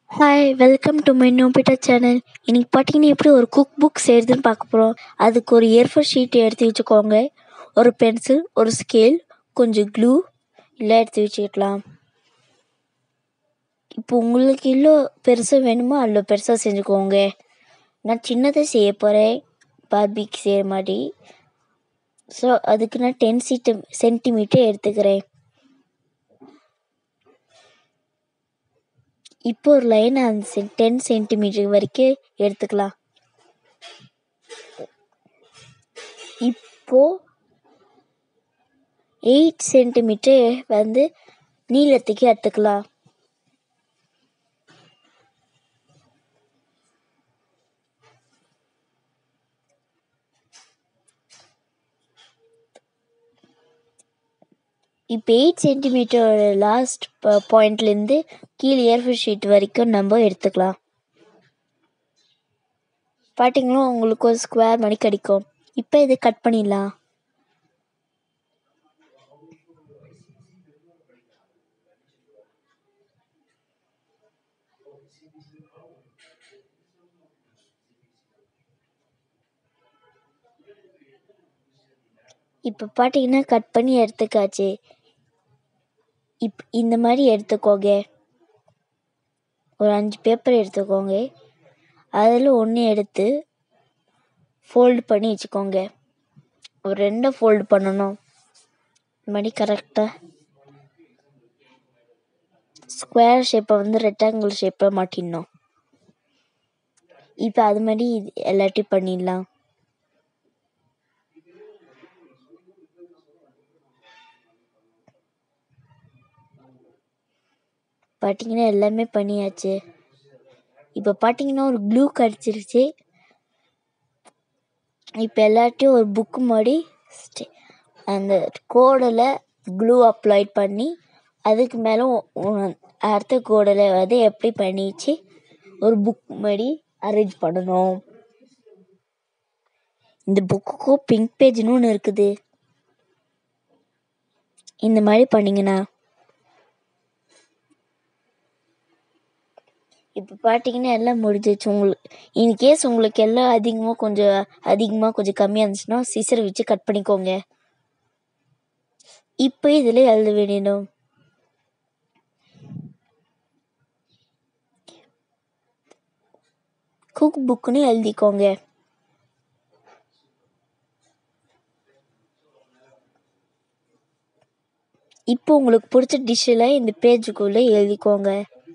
hi welcome to my Nobita channel இன்னைக்கு பார்த்தீங்கன்னா எப்படி ஒரு குக் புக் செய்கிறதுன்னு பார்க்க போகிறோம் அதுக்கு ஒரு ஏர்ஃபோர் ஷீட் எடுத்து வச்சுக்கோங்க ஒரு பென்சில் ஒரு ஸ்கேல் கொஞ்சம் க்ளூ எல்லாம் எடுத்து வச்சுக்கலாம் இப்போ உங்களுக்கு இவ்வளோ பெருசாக வேணுமோ அவ்வளோ பெருசாக செஞ்சுக்கோங்க நான் சின்னதை செய்ய போகிறேன் பார்பிக்கு செய்கிற மாதிரி ஸோ அதுக்கு நான் டென் சீட்டு சென்டிமீட்டர் எடுத்துக்கிறேன் இப்போ ஒரு லைன் அந்த டென் சென்டிமீட்டர் வரைக்கும் எடுத்துக்கலாம் இப்போ எயிட் சென்டிமீட்டர் வந்து நீளத்துக்கு எடுத்துக்கலாம் இப்போ எயிட் சென்டிமீட்டரோட லாஸ்ட் பாயிண்ட்லேருந்து கீழே ஏர்ஃபோர் ஷீட் வரைக்கும் நம்ம எடுத்துக்கலாம் பார்த்தீங்களா உங்களுக்கு ஒரு ஸ்கொயர் மாதிரி கிடைக்கும் இப்போ இதை கட் பண்ணிடலாம் இப்போ பார்த்தீங்கன்னா கட் பண்ணி எடுத்துக்காச்சு இப் இந்த மாதிரி எடுத்துக்கோங்க ஒரு அஞ்சு பேப்பர் எடுத்துக்கோங்க அதில் ஒன்று எடுத்து ஃபோல்டு பண்ணி வச்சுக்கோங்க ஒரு ரெண்டை ஃபோல்டு பண்ணணும் இந்த மாதிரி கரெக்டாக ஸ்கொயர் ஷேப்பை வந்து ரெக்டாங்கிள் ஷேப்பில் மாட்டிடணும் இப்போ அது மாதிரி இது எல்லாத்தையும் பண்ணிடலாம் பார்த்தீங்கன்னா எல்லாமே பண்ணியாச்சு இப்போ பார்த்தீங்கன்னா ஒரு க்ளூ கிடச்சிருச்சு இப்போ எல்லாத்தையும் ஒரு புக்கு மாதிரி ஸ்டே- அந்த கோடில் க்ளூ அப்ளை பண்ணி அதுக்கு மேலே அடுத்த கோடில் வந்து எப்படி பண்ணிச்சு ஒரு புக் மாதிரி அரேஞ்ச் பண்ணணும் இந்த புக்குக்கும் பிங்க் பேஜ்னு ஒன்று இருக்குது இந்த மாதிரி பண்ணிங்கன்னா இப்போ பார்த்தீங்கன்னா எல்லாம் முடிஞ்சிச்சு உங்களுக்கு இன்கேஸ் உங்களுக்கு எல்லாம் அதிகமாக கொஞ்சம் அதிகமாக கொஞ்சம் கம்மியாக இருந்துச்சுன்னா சிசர் வச்சு கட் பண்ணிக்கோங்க இப்போ இதில் எழுத வேணும் குக் புக்குன்னு எழுதிக்கோங்க இப்போ உங்களுக்கு பிடிச்ச டிஷ்ஷில் இந்த பேஜுக்குள்ளே எழுதிக்கோங்க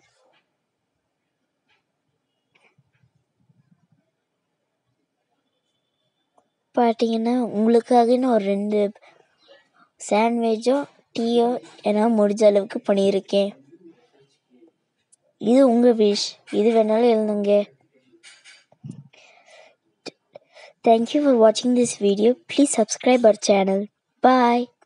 பார்த்தீங்கன்னா உங்களுக்காக நான் ஒரு ரெண்டு சாண்ட்விச்சோ டீயோ என்னால் முடிஞ்ச அளவுக்கு பண்ணியிருக்கேன் இது உங்கள் விஷ் இது வேணாலும் எழுதுங்க தேங்க்யூ ஃபார் வாட்சிங் this video please subscribe our channel bye